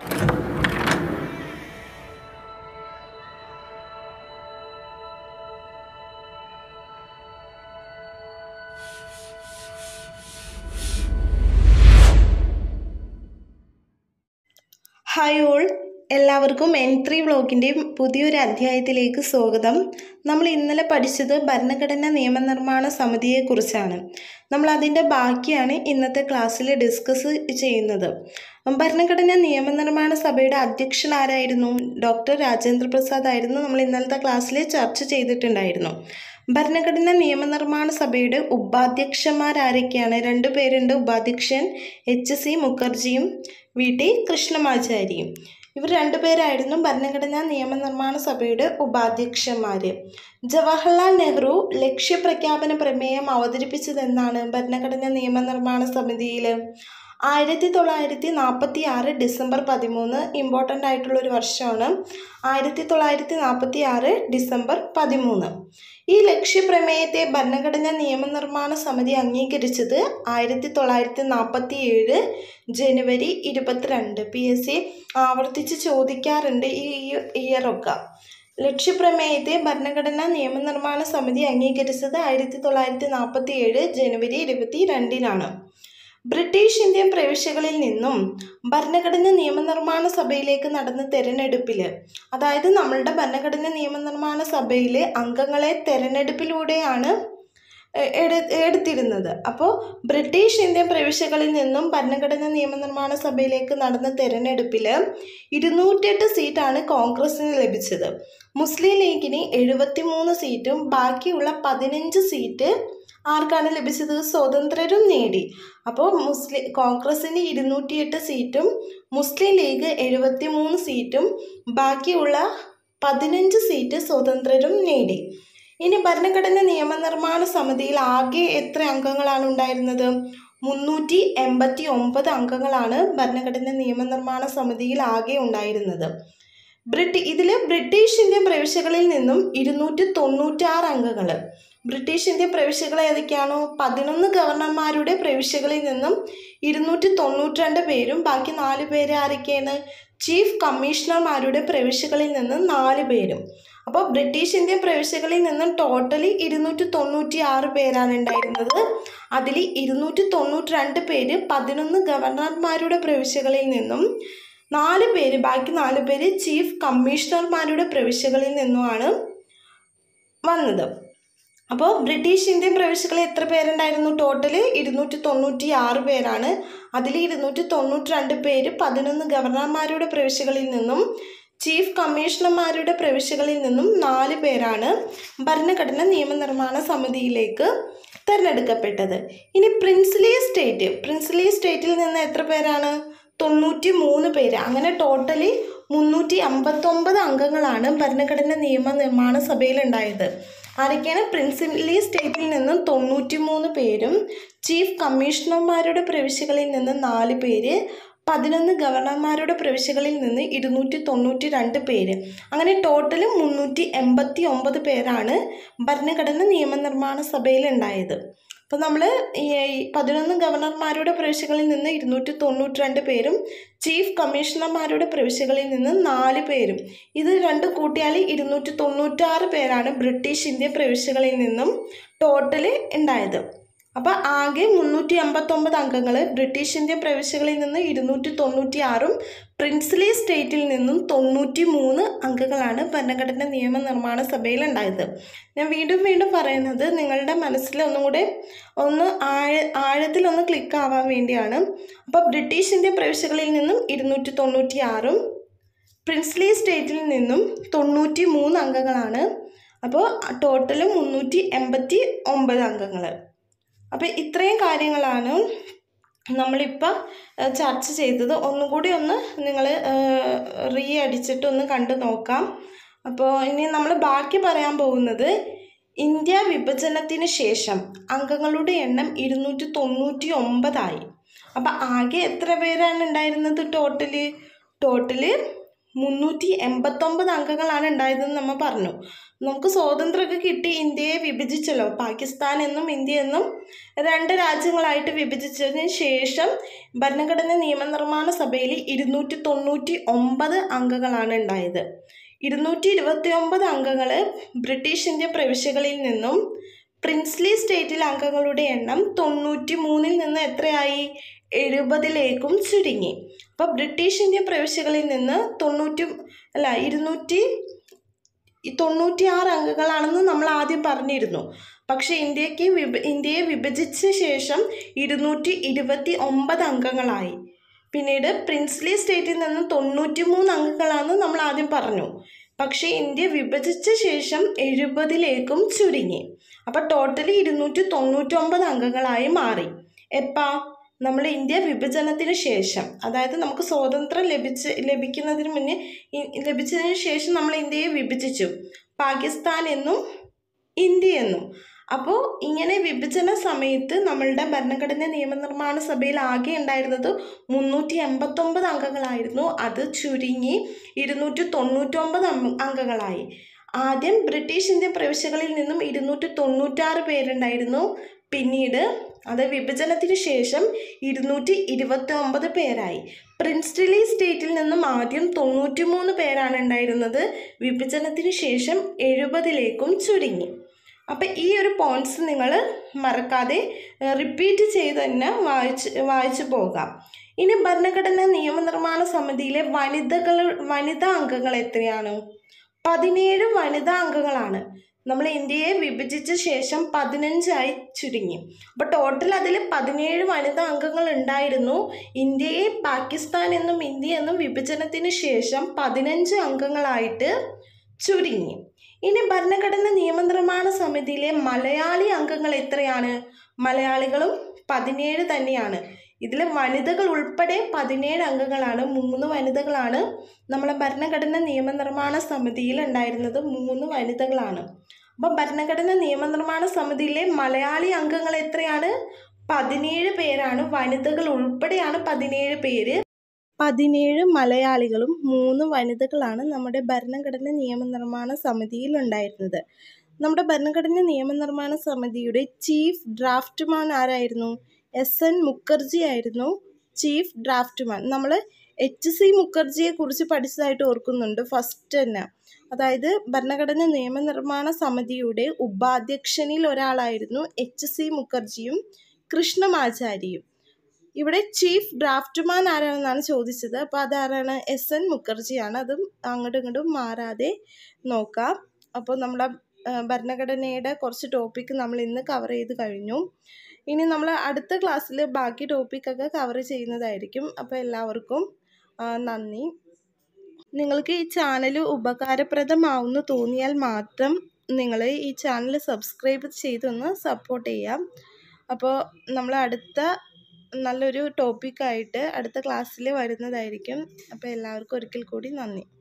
hi all എല്ലാവർക്കും N three വ്ളോഗിൻ്റെ പുതിയൊരു അധ്യായത്തിലേക്ക് സ്വാഗതം നമ്മൾ ഇന്നലെ പഠിച്ചത് ഭരണഘടനാ നിയമനിർമ്മാണ സമിതിയെക്കുറിച്ചാണ് നമ്മൾ അതിൻ്റെ ബാക്കിയാണ് ഇന്നത്തെ ക്ലാസ്സിൽ ഡിസ്കസ് ചെയ്യുന്നത് ഭരണഘടനാ നിയമനിർമ്മാണ സഭയുടെ അധ്യക്ഷൻ ആരായിരുന്നു ഡോക്ടർ രാജേന്ദ്ര പ്രസാദ് ആയിരുന്നു നമ്മൾ ഇന്നലത്തെ ക്ലാസ്സിൽ ചർച്ച ചെയ്തിട്ടുണ്ടായിരുന്നു ഭരണഘടനാ നിയമനിർമ്മാണ സഭയുടെ ഉപാധ്യക്ഷന്മാരാരൊക്കെയാണ് രണ്ടു പേരുണ്ട് ഉപാധ്യക്ഷൻ എച്ച് സി മുഖർജിയും വി ടി കൃഷ്ണമാചാരിയും ഇവർ രണ്ടുപേരായിരുന്നു ഭരണഘടനാ നിയമനിർമ്മാണ സഭയുടെ ഉപാധ്യക്ഷന്മാർ ജവഹർലാൽ നെഹ്റു ലക്ഷ്യപ്രഖ്യാപന പ്രമേയം അവതരിപ്പിച്ചതെന്നാണ് ഭരണഘടനാ നിയമനിർമ്മാണ സമിതിയിൽ ആയിരത്തി തൊള്ളായിരത്തി നാൽപ്പത്തി ആറ് ഡിസംബർ പതിമൂന്ന് ഇമ്പോർട്ടൻ്റ് ആയിട്ടുള്ള ഒരു വർഷമാണ് ആയിരത്തി തൊള്ളായിരത്തി നാൽപ്പത്തി ആറ് ഡിസംബർ പതിമൂന്ന് ഈ ലക്ഷ്യപ്രമേയത്തെ ഭരണഘടനാ നിയമനിർമ്മാണ സമിതി അംഗീകരിച്ചത് ആയിരത്തി തൊള്ളായിരത്തി നാൽപ്പത്തി ഏഴ് ജനുവരി ഇരുപത്തിരണ്ട് പി എസ് സി ആവർത്തിച്ച് ചോദിക്കാറുണ്ട് ഈ ഇയറൊക്കെ ലക്ഷ്യപ്രമേയത്തെ ഭരണഘടനാ നിയമനിർമ്മാണ സമിതി അംഗീകരിച്ചത് ആയിരത്തി തൊള്ളായിരത്തി നാൽപ്പത്തി ഏഴ് ജനുവരി ഇരുപത്തി രണ്ടിനാണ് ബ്രിട്ടീഷ് ഇന്ത്യൻ പ്രവിശ്യകളിൽ നിന്നും ഭരണഘടനാ നിയമനിർമ്മാണ സഭയിലേക്ക് നടന്ന തെരഞ്ഞെടുപ്പിൽ അതായത് നമ്മളുടെ ഭരണഘടനാ നിയമനിർമ്മാണ സഭയിലെ അംഗങ്ങളെ തെരഞ്ഞെടുപ്പിലൂടെയാണ് എടു എടുത്തിരുന്നത് അപ്പോൾ ബ്രിട്ടീഷ് ഇന്ത്യൻ പ്രവിശ്യകളിൽ നിന്നും ഭരണഘടനാ നിയമനിർമ്മാണ സഭയിലേക്ക് നടന്ന തെരഞ്ഞെടുപ്പിൽ ഇരുന്നൂറ്റിയെട്ട് സീറ്റാണ് കോൺഗ്രസിന് ലഭിച്ചത് മുസ്ലിം ലീഗിന് എഴുപത്തിമൂന്ന് സീറ്റും ബാക്കിയുള്ള പതിനഞ്ച് സീറ്റ് ആർക്കാണ് ലഭിച്ചത് സ്വതന്ത്രരും നേടി അപ്പോൾ മുസ്ലിം കോൺഗ്രസിന് ഇരുന്നൂറ്റിയെട്ട് സീറ്റും മുസ്ലിം ലീഗ് എഴുപത്തി മൂന്ന് സീറ്റും ബാക്കിയുള്ള പതിനഞ്ച് സീറ്റ് സ്വതന്ത്രരും നേടി ഇനി ഭരണഘടന നിയമനിർമ്മാണ സമിതിയിൽ ആകെ എത്ര അംഗങ്ങളാണ് ഉണ്ടായിരുന്നത് മുന്നൂറ്റി എൺപത്തി ഒമ്പത് അംഗങ്ങളാണ് ഭരണഘടന നിയമനിർമ്മാണ സമിതിയിൽ ആകെ ഉണ്ടായിരുന്നത് ബ്രിട്ടി ഇതിൽ ബ്രിട്ടീഷ് ഇന്ത്യൻ പ്രവിശ്യകളിൽ നിന്നും ഇരുന്നൂറ്റി തൊണ്ണൂറ്റാറ് അംഗങ്ങൾ ബ്രിട്ടീഷ് ഇന്ത്യൻ പ്രവിശ്യകൾ ഏതൊക്കെയാണോ പതിനൊന്ന് ഗവർണർമാരുടെ പ്രവിശ്യകളിൽ നിന്നും ഇരുന്നൂറ്റി തൊണ്ണൂറ്റിരണ്ട് പേരും ബാക്കി നാല് പേര് ആരൊക്കെയാണ് ചീഫ് കമ്മീഷണർമാരുടെ പ്രവിശ്യകളിൽ നിന്ന് നാല് പേരും അപ്പോൾ ബ്രിട്ടീഷ് ഇന്ത്യൻ പ്രവിശ്യകളിൽ നിന്നും ടോട്ടലി ഇരുന്നൂറ്റി തൊണ്ണൂറ്റി ആറ് പേരാണ് ഉണ്ടായിരുന്നത് അതിൽ ഇരുന്നൂറ്റി തൊണ്ണൂറ്റി രണ്ട് പേര് പതിനൊന്ന് ഗവർണർമാരുടെ പ്രവിശ്യകളിൽ നിന്നും നാല് പേര് ബാക്കി നാല് പേര് ചീഫ് കമ്മീഷണർമാരുടെ പ്രവിശ്യകളിൽ നിന്നുമാണ് വന്നത് അപ്പോൾ ബ്രിട്ടീഷ് ഇന്ത്യൻ പ്രവിശ്യകളിൽ എത്ര പേരുണ്ടായിരുന്നു ടോട്ടൽ ഇരുന്നൂറ്റി തൊണ്ണൂറ്റി ആറ് പേരാണ് അതിൽ ഇരുന്നൂറ്റി തൊണ്ണൂറ്റി രണ്ട് പേര് പതിനൊന്ന് ഗവർണർമാരുടെ പ്രവിശ്യകളിൽ നിന്നും ചീഫ് കമ്മീഷണർമാരുടെ പ്രവിശ്യകളിൽ നിന്നും നാല് പേരാണ് ഭരണഘടന നിയമനിർമ്മാണ സമിതിയിലേക്ക് തിരഞ്ഞെടുക്കപ്പെട്ടത് ഇനി പ്രിൻസ്ലി സ്റ്റേറ്റ് പ്രിൻസ്ലി സ്റ്റേറ്റിൽ നിന്ന് എത്ര പേരാണ് തൊണ്ണൂറ്റി മൂന്ന് പേര് അങ്ങനെ ടോട്ടലി മുന്നൂറ്റി അമ്പത്തൊമ്പത് അംഗങ്ങളാണ് ഭരണഘടന നിയമനിർമ്മാണ സഭയിൽ ഉണ്ടായത് ആരൊക്കെയാണ് പ്രിൻസിപ്പലി സ്റ്റേറ്റിൽ നിന്നും തൊണ്ണൂറ്റി മൂന്ന് പേരും ചീഫ് കമ്മീഷണർമാരുടെ പ്രവിശ്യകളിൽ നിന്ന് നാല് പേര് പതിനൊന്ന് ഗവർണർമാരുടെ പ്രവിശ്യകളിൽ നിന്ന് ഇരുന്നൂറ്റി തൊണ്ണൂറ്റി രണ്ട് പേര് അങ്ങനെ ടോട്ടൽ മുന്നൂറ്റി എൺപത്തി ഒമ്പത് പേരാണ് ഭരണഘടന നിയമനിർമ്മാണ സഭയിൽ ഉണ്ടായത് അപ്പോൾ നമ്മൾ ഈ പതിനൊന്ന് ഗവർണർമാരുടെ പ്രവിശ്യകളിൽ നിന്ന് ഇരുന്നൂറ്റി തൊണ്ണൂറ്റി രണ്ട് പേരും ചീഫ് കമ്മീഷണർമാരുടെ പ്രവിശ്യകളിൽ നിന്ന് നാല് പേരും ഇത് രണ്ട് കൂട്ടിയാൽ ഇരുന്നൂറ്റി തൊണ്ണൂറ്റാറ് പേരാണ് ബ്രിട്ടീഷ് ഇന്ത്യൻ പ്രവിശ്യകളിൽ നിന്നും ടോട്ടൽ ഉണ്ടായത് അപ്പോൾ ആകെ മുന്നൂറ്റി എൺപത്തൊമ്പത് അംഗങ്ങൾ ബ്രിട്ടീഷ് ഇന്ത്യൻ പ്രവിശ്യകളിൽ നിന്ന് ഇരുന്നൂറ്റി തൊണ്ണൂറ്റി ആറും പ്രിൻസ്ലി സ്റ്റേറ്റിൽ നിന്നും തൊണ്ണൂറ്റി മൂന്ന് അംഗങ്ങളാണ് ഭരണഘടന നിയമനിർമ്മാണ സഭയിൽ ഉണ്ടായത് ഞാൻ വീണ്ടും വീണ്ടും പറയുന്നത് നിങ്ങളുടെ മനസ്സിൽ ഒന്നും കൂടെ ഒന്ന് ആഴ ആഴത്തിലൊന്ന് ക്ലിക്ക് ആവാൻ വേണ്ടിയാണ് അപ്പോൾ ബ്രിട്ടീഷ് ഇന്ത്യൻ പ്രവിശ്യകളിൽ നിന്നും ഇരുന്നൂറ്റി തൊണ്ണൂറ്റി ആറും പ്രിൻസ്ലി സ്റ്റേറ്റിൽ നിന്നും തൊണ്ണൂറ്റി മൂന്ന് അംഗങ്ങളാണ് അപ്പോൾ ടോട്ടൽ മുന്നൂറ്റി എൺപത്തി ഒമ്പത് അംഗങ്ങൾ അപ്പോൾ ഇത്രയും കാര്യങ്ങളാണ് നമ്മളിപ്പോൾ ചർച്ച ചെയ്തത് ഒന്നുകൂടി ഒന്ന് നിങ്ങൾ റീ അടിച്ചിട്ട് ഒന്ന് കണ്ടു നോക്കാം അപ്പോൾ ഇനി നമ്മൾ ബാക്കി പറയാൻ പോകുന്നത് ഇന്ത്യ വിഭജനത്തിന് ശേഷം അംഗങ്ങളുടെ എണ്ണം ഇരുന്നൂറ്റി തൊണ്ണൂറ്റി ഒമ്പതായി അപ്പം ആകെ എത്ര പേരാണ് ഉണ്ടായിരുന്നത് ടോട്ടല് ടോട്ടല് മുന്നൂറ്റി എൺപത്തൊമ്പത് അംഗങ്ങളാണ് ഉണ്ടായതെന്ന് നമ്മൾ പറഞ്ഞു നമുക്ക് സ്വാതന്ത്ര്യമൊക്കെ കിട്ടി ഇന്ത്യയെ വിഭജിച്ചല്ലോ പാകിസ്ഥാൻ എന്നും ഇന്ത്യ എന്നും രണ്ട് രാജ്യങ്ങളായിട്ട് വിഭജിച്ചതിന് ശേഷം ഭരണഘടന നിയമനിർമ്മാണ സഭയിൽ ഇരുന്നൂറ്റി തൊണ്ണൂറ്റി ഒമ്പത് അംഗങ്ങളാണ് ഉണ്ടായത് ഇരുന്നൂറ്റി ഇരുപത്തി ഒമ്പത് അംഗങ്ങൾ ബ്രിട്ടീഷ് ഇന്ത്യ പ്രവിശ്യകളിൽ നിന്നും പ്രിൻസ്ലി സ്റ്റേറ്റിലെ അംഗങ്ങളുടെ എണ്ണം തൊണ്ണൂറ്റി മൂന്നിൽ നിന്ന് എത്രയായി എഴുപതിലേക്കും ചുരുങ്ങി അപ്പോൾ ബ്രിട്ടീഷ് ഇന്ത്യ പ്രവിശ്യകളിൽ നിന്ന് തൊണ്ണൂറ്റി അല്ല ഇരുന്നൂറ്റി തൊണ്ണൂറ്റിയാറ് അംഗങ്ങളാണെന്ന് നമ്മൾ ആദ്യം പറഞ്ഞിരുന്നു പക്ഷേ ഇന്ത്യക്ക് വിഭ ഇന്ത്യയെ വിഭജിച്ച ശേഷം ഇരുന്നൂറ്റി ഇരുപത്തി ഒമ്പത് അംഗങ്ങളായി പിന്നീട് പ്രിൻസ്ലി സ്റ്റേറ്റിൽ നിന്ന് തൊണ്ണൂറ്റി മൂന്ന് അംഗങ്ങളാണെന്ന് നമ്മൾ ആദ്യം പറഞ്ഞു പക്ഷേ ഇന്ത്യ വിഭജിച്ച ശേഷം എഴുപതിലേക്കും ചുരുങ്ങി അപ്പോൾ ടോട്ടലി ഇരുന്നൂറ്റി തൊണ്ണൂറ്റൊമ്പത് അംഗങ്ങളായി മാറി എപ്പാ നമ്മൾ ഇന്ത്യ വിഭജനത്തിന് ശേഷം അതായത് നമുക്ക് സ്വാതന്ത്ര്യം ലഭിച്ച് ലഭിക്കുന്നതിന് മുന്നേ ഇ- ലഭിച്ചതിന് ശേഷം നമ്മൾ ഇന്ത്യയെ വിഭജിച്ചു പാകിസ്ഥാൻ എന്നും ഇന്ത്യ എന്നും അപ്പോൾ ഇങ്ങനെ വിഭജന സമയത്ത് നമ്മളുടെ ഭരണഘടന നിയമനിർമ്മാണ സഭയിൽ ആകെ ഉണ്ടായിരുന്നത് മുന്നൂറ്റി എൺപത്തൊമ്പത് അംഗങ്ങളായിരുന്നു അത് ചുരുങ്ങി ഇരുന്നൂറ്റി തൊണ്ണൂറ്റൊമ്പത് അം- അംഗങ്ങളായി ആദ്യം ബ്രിട്ടീഷ് ഇന്ത്യൻ പ്രവിശ്യകളിൽ നിന്നും ഇരുന്നൂറ്റി തൊണ്ണൂറ്റാറ് പേരുണ്ടായിരുന്നു പിന്നീട് അത് വിഭജനത്തിന് ശേഷം ഇരുന്നൂറ്റി ഇരുപത്തി ഒമ്പത് പേരായി പ്രിൻസ്റ്റിലി സ്റ്റേറ്റിൽ നിന്നും ആദ്യം തൊണ്ണൂറ്റി മൂന്ന് പേരാണ് ഉണ്ടായിരുന്നത് വിഭജനത്തിന് ശേഷം എഴുപതിലേക്കും ചുരുങ്ങി അപ്പം ഈ ഒരു പോയിന്റ്സ് നിങ്ങൾ മറക്കാതെ റിപ്പീറ്റ് ചെയ്ത് തന്നെ വായിച്ച് വായിച്ചു പോകാം ഇനി ഭരണഘടനാ നിയമനിർമ്മാണ സമിതിയിലെ വനിതകൾ വനിതാ അംഗങ്ങൾ എത്രയാണ് പതിനേഴ് വനിതാ അംഗങ്ങളാണ് നമ്മൾ ഇന്ത്യയെ വിഭജിച്ച ശേഷം പതിനഞ്ചായി ചുരുങ്ങി അപ്പോൾ ടോട്ടൽ അതിൽ പതിനേഴ് വനിതാ അംഗങ്ങൾ ഉണ്ടായിരുന്നു ഇന്ത്യയെ പാകിസ്ഥാൻ എന്നും ഇന്ത്യ എന്നും വിഭജനത്തിന് ശേഷം പതിനഞ്ച് അംഗങ്ങളായിട്ട് ചുരുങ്ങി ഇനി ഭരണഘടന നിയമനിർമ്മാണ സമിതിയിലെ മലയാളി അംഗങ്ങൾ എത്രയാണ് മലയാളികളും പതിനേഴ് തന്നെയാണ് ഇതിൽ വനിതകൾ ഉൾപ്പെടെ പതിനേഴ് അംഗങ്ങളാണ് മൂന്ന് വനിതകളാണ് നമ്മളെ ഭരണഘടന നിയമനിർമ്മാണ സമിതിയിൽ ഉണ്ടായിരുന്നത് മൂന്ന് വനിതകളാണ് അപ്പോൾ ഭരണഘടന നിയമനിർമ്മാണ സമിതിയിലെ മലയാളി അംഗങ്ങൾ എത്രയാണ് പതിനേഴ് പേരാണ് വനിതകൾ ഉൾപ്പെടെയാണ് പതിനേഴ് പേര് പതിനേഴ് മലയാളികളും മൂന്ന് വനിതകളാണ് നമ്മുടെ ഭരണഘടന നിയമനിർമ്മാണ സമിതിയിൽ ഉണ്ടായിരുന്നത് നമ്മുടെ ഭരണഘടന നിയമനിർമ്മാണ സമിതിയുടെ ചീഫ് ഡ്രാഫ്റ്റ്മാൻ ആരായിരുന്നു എസ് എൻ മുഖർജി ആയിരുന്നു ചീഫ് ഡ്രാഫ്റ്റ്മാൻ നമ്മൾ എച്ച് സി മുഖർജിയെ കുറിച്ച് പഠിച്ചതായിട്ട് ഓർക്കുന്നുണ്ട് ഫസ്റ്റ് തന്നെ അതായത് ഭരണഘടന നിയമനിർമ്മാണ സമിതിയുടെ ഉപാധ്യക്ഷനിൽ ഒരാളായിരുന്നു എച്ച് സി മുഖർജിയും കൃഷ്ണമാചാരിയും ഇവിടെ ചീഫ് ഡ്രാഫ്റ്റ്മാൻ ആരാണെന്നാണ് ചോദിച്ചത് അപ്പോൾ അതാരാണ് എസ് എൻ മുഖർജിയാണ് അതും അങ്ങോട്ടും ഇങ്ങോട്ടും മാറാതെ നോക്കാം അപ്പോൾ നമ്മുടെ ആ, ഭരണഘടനയുടെ കുറച്ച് ടോപ്പിക്ക് നമ്മൾ ഇന്ന് കവർ ചെയ്ത് കഴിഞ്ഞു ഇനി നമ്മൾ അടുത്ത ക്ലാസ്സിൽ ബാക്കി ടോപ്പിക്കൊക്കെ കവർ ചെയ്യുന്നതായിരിക്കും അപ്പോൾ എല്ലാവർക്കും ആ, നന്ദി നിങ്ങൾക്ക് ഈ ചാനൽ ഉപകാരപ്രദമാവുമെന്ന് തോന്നിയാൽ മാത്രം നിങ്ങൾ ഈ ചാനൽ സബ്സ്ക്രൈബ് ചെയ്തൊന്ന് സപ്പോർട്ട് ചെയ്യാം അപ്പോൾ നമ്മൾ അടുത്ത നല്ലൊരു ടോപ്പിക്കായിട്ട് അടുത്ത ക്ലാസ്സിൽ വരുന്നതായിരിക്കും അപ്പോൾ എല്ലാവർക്കും ഒരിക്കൽ കൂടി നന്ദി